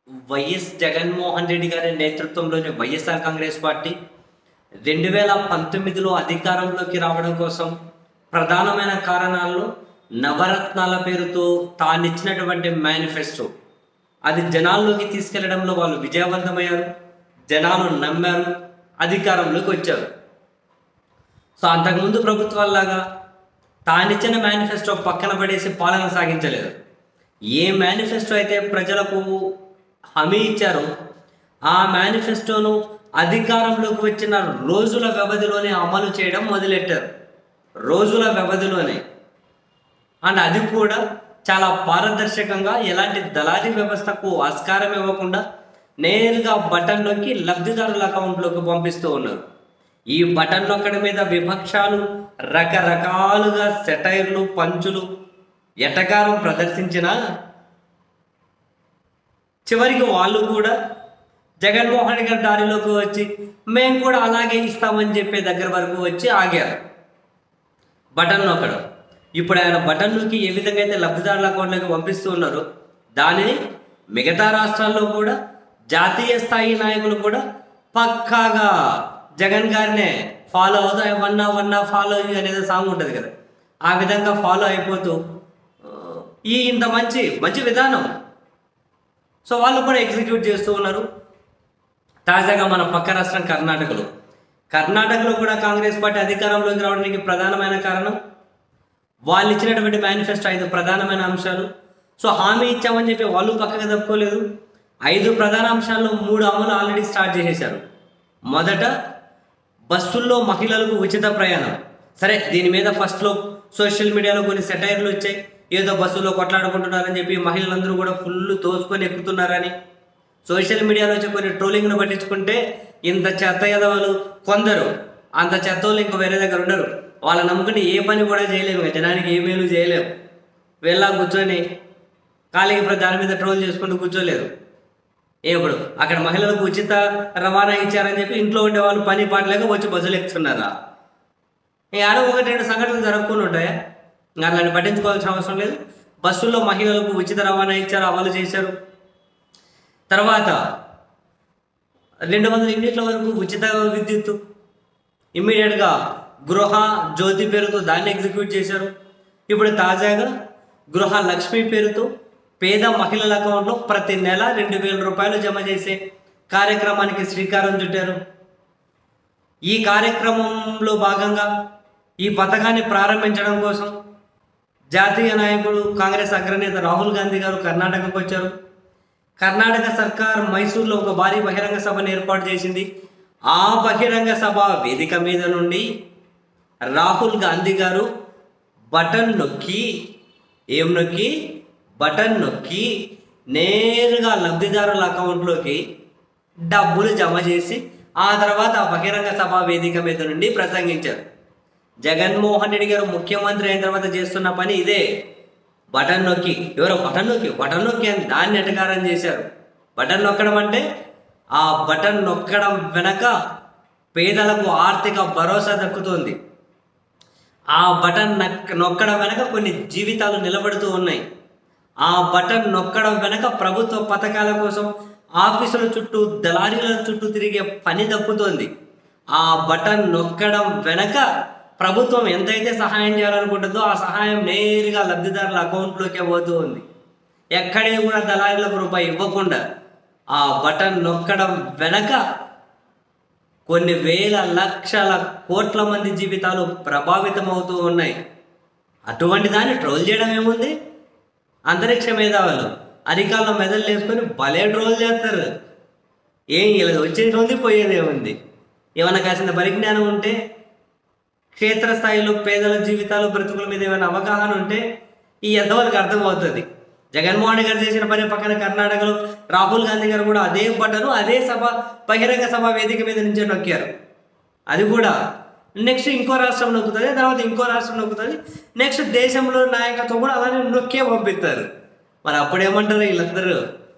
YS Jaganmohan Reddy గారి నేతృత్వంలోని YSR Congress party రెండు వేల పంతొమ్మిదిలో అధికారంలోకి రావడం కోసం ప్రధానమైన కారణాల్లో నవరత్నాల పేరుతో తానిచ్చినటువంటి మేనిఫెస్టో అది జనాల్లోకి తీసుకెళ్లడంలో వాళ్ళు విజయవంతమయ్యారు జనాలు నమ్మారు అధికారంలోకి వచ్చారు సో అంతకుముందు ప్రభుత్వాల్లాగా తానిచ్చిన మేనిఫెస్టో పక్కన పడేసి పాలన సాగించలేదు ఏ మేనిఫెస్టో అయితే ప్రజలకు హామీ ఇచ్చారో ఆ మేనిఫెస్టోను అధికారంలోకి వచ్చిన రోజుల వ్యవధిలోనే అమలు చేయడం మొదలెట్టారు రోజుల వ్యవధిలోనే అండ్ అది కూడా చాలా పారదర్శకంగా ఎలాంటి దళారీ వ్యవస్థకు ఆస్కారం ఇవ్వకుండా నేరుగా బటన్ నొక్కి లబ్ధిదారుల అకౌంట్లోకి పంపిస్తూ ఉన్నారు ఈ బటన్ నొక్కడం మీద విపక్షాలు రకరకాలుగా సెటైర్లు పంచులు ఎటకారం ప్రదర్శించినా చివరికి వాళ్ళు కూడా జగన్మోహన్ రెడ్డి గారి దారిలోకి వచ్చి మేము కూడా అలాగే ఇస్తామని చెప్పే దగ్గర వరకు వచ్చి ఆగారు బటన్ నొక్కడం ఇప్పుడు ఆయన బటన్ నొక్కి ఏ విధంగా అయితే లబ్ధిదారుల అకౌంట్లోకి పంపిస్తూ ఉన్నారో దానిని మిగతా రాష్ట్రాల్లో కూడా జాతీయ స్థాయి నాయకులు కూడా పక్కాగా జగన్ గారినే ఫాలో అవుతూ వన్నా వన్నా ఫాలో అనేది సాంగ్ ఉంటుంది కదా ఆ విధంగా ఫాలో అయిపోతూ ఆ, ఈ ఇంత మంచి మంచి విధానం సో వాళ్ళు కూడా ఎగ్జిక్యూట్ చేస్తూ ఉన్నారు తాజాగా మన పక్క రాష్ట్రం కర్ణాటకలో కర్ణాటకలో కూడా కాంగ్రెస్ పార్టీ అధికారంలోకి రావడానికి ప్రధానమైన కారణం వాళ్ళు ఇచ్చినటువంటి మేనిఫెస్టో ఐదు ప్రధానమైన అంశాలు సో హామీ ఇచ్చామని చెప్పి వాళ్ళు పక్కగా తప్పుకోలేదు ఐదు ప్రధాన అంశాల్లో మూడు అమలు ఆల్రెడీ స్టార్ట్ చేసేశారు మొదట బస్సుల్లో మహిళలకు ఉచిత ప్రయాణం సరే దీని మీద ఫస్ట్లో సోషల్ మీడియాలో కొన్ని సెటైర్లు వచ్చాయి ఏదో బస్సులో కొట్లాడుకుంటున్నారని చెప్పి మహిళలందరూ కూడా ఫుల్ తోసుకొని ఎక్కుతున్నారని సోషల్ మీడియాలో వచ్చే కొన్ని ట్రోలింగ్ను పట్టించుకుంటే ఇంత చెత్త ఎదవలు కొందరు అంత చెత్త వాళ్ళు ఇంకా వేరే దగ్గర ఉండరు వాళ్ళ నమ్ముకుంటే ఏ పని కూడా చేయలేము ఇక జనానికి ఏ మేలు చేయలేము వెళ్ళా కూర్చొని ఖాళీగా ఇప్పుడు దాని మీద ట్రోల్ చేసుకుంటూ కూర్చోలేరు ఏ ఇప్పుడు అక్కడ మహిళలకు ఉచిత రవాణా ఇచ్చారని చెప్పి ఇంట్లో ఉండే వాళ్ళు పని పాటలేక వచ్చి బస్సులు ఎక్కుతున్నారా ఈ ఆడ ఒకటి రెండు సంఘటనలు జరుపుకుని ఉంటాయా ఇంకా అలాంటి పట్టించుకోవాల్సిన అవసరం లేదు బస్సుల్లో మహిళలకు ఉచిత రవాణా ఇచ్చారు అమలు చేశారు తర్వాత రెండు వందల యూనిట్ల వరకు ఉచిత విద్యుత్తు ఇమ్మీడియట్గా గృహ జ్యోతి పేరుతో దాన్ని ఎగ్జిక్యూట్ చేశారు ఇప్పుడు తాజాగా గృహ లక్ష్మి పేరుతో పేద మహిళల అకౌంట్లో ప్రతి నెల రెండు వేల రూపాయలు జమ చేసే కార్యక్రమానికి శ్రీకారం చుట్టారు ఈ కార్యక్రమంలో భాగంగా ఈ పథకాన్ని ప్రారంభించడం కోసం జాతీయ నాయకుడు కాంగ్రెస్ అగ్రనేత రాహుల్ గాంధీ గారు కర్ణాటకకు వచ్చారు కర్ణాటక సర్కార్ మైసూర్లో ఒక భారీ బహిరంగ సభను ఏర్పాటు చేసింది ఆ బహిరంగ సభ వేదిక మీద నుండి రాహుల్ గాంధీ గారు బటన్ నొక్కి ఏం నొక్కి బటన్ నొక్కి నేరుగా లబ్ధిదారుల అకౌంట్లోకి డబ్బులు జమ చేసి ఆ తర్వాత ఆ బహిరంగ సభ వేదిక మీద నుండి ప్రసంగించారు జగన్మోహన్ రెడ్డి గారు ముఖ్యమంత్రి అయిన తర్వాత చేస్తున్న పని ఇదే బటన్ నొక్కి ఎవరో బటన్ నొక్కి బటన్ నొక్కి అని దాన్ని ఎటకారం చేశారు బటన్ నొక్కడం అంటే ఆ బటన్ నొక్కడం వెనక పేదలకు ఆర్థిక భరోసా దక్కుతుంది ఆ బటన్ నక్ నొక్కడం వెనక కొన్ని జీవితాలు నిలబడుతూ ఉన్నాయి ఆ బటన్ నొక్కడం వెనక ప్రభుత్వ పథకాల కోసం ఆఫీసుల చుట్టూ దళారీల చుట్టూ తిరిగే పని తప్పుతోంది ఆ బటన్ నొక్కడం వెనక ప్రభుత్వం ఎంతైతే సహాయం చేయాలనుకుంటుందో ఆ సహాయం నేరుగా లబ్ధిదారుల అకౌంట్లోకే పోతూ ఉంది ఎక్కడే కూడా దళారీలకు రూపాయి ఇవ్వకుండా ఆ బటన్ నొక్కడం వెనక కొన్ని వేల లక్షల కోట్ల మంది జీవితాలు ప్రభావితం అవుతూ ఉన్నాయి అటువంటి దాన్ని ట్రోల్ చేయడం ఏముంది అంతరిక్ష మేధావులు అరికాల్లో మెదళ్ళు వేసుకొని భలే ట్రోల్ చేస్తారు ఏం ఇలా వచ్చేది ఉంది పోయేది ఏముంది ఏమైనా కాసిన పరిజ్ఞానం ఉంటే క్షేత్రస్థాయిలో పేదల జీవితాలు బ్రతుకుల మీద ఏమైనా అవగాహన ఉంటే ఈ ఎంతవరకు అర్థమవుతుంది జగన్మోహన్ రెడ్డి గారు చేసిన పని పక్కన కర్ణాటకలో రాహుల్ గాంధీ గారు కూడా అదే బట్టను అదే సభ బహిరంగ సభ వేదిక మీద నుంచే నొక్కారు అది కూడా నెక్స్ట్ ఇంకో రాష్ట్రం నొక్కుతుంది తర్వాత ఇంకో రాష్ట్రం నొక్కుతుంది నెక్స్ట్ దేశంలో నాయకత్వం కూడా అలానే నొక్కే పంపిస్తారు మరి అప్పుడు ఏమంటారు వీళ్ళందరూ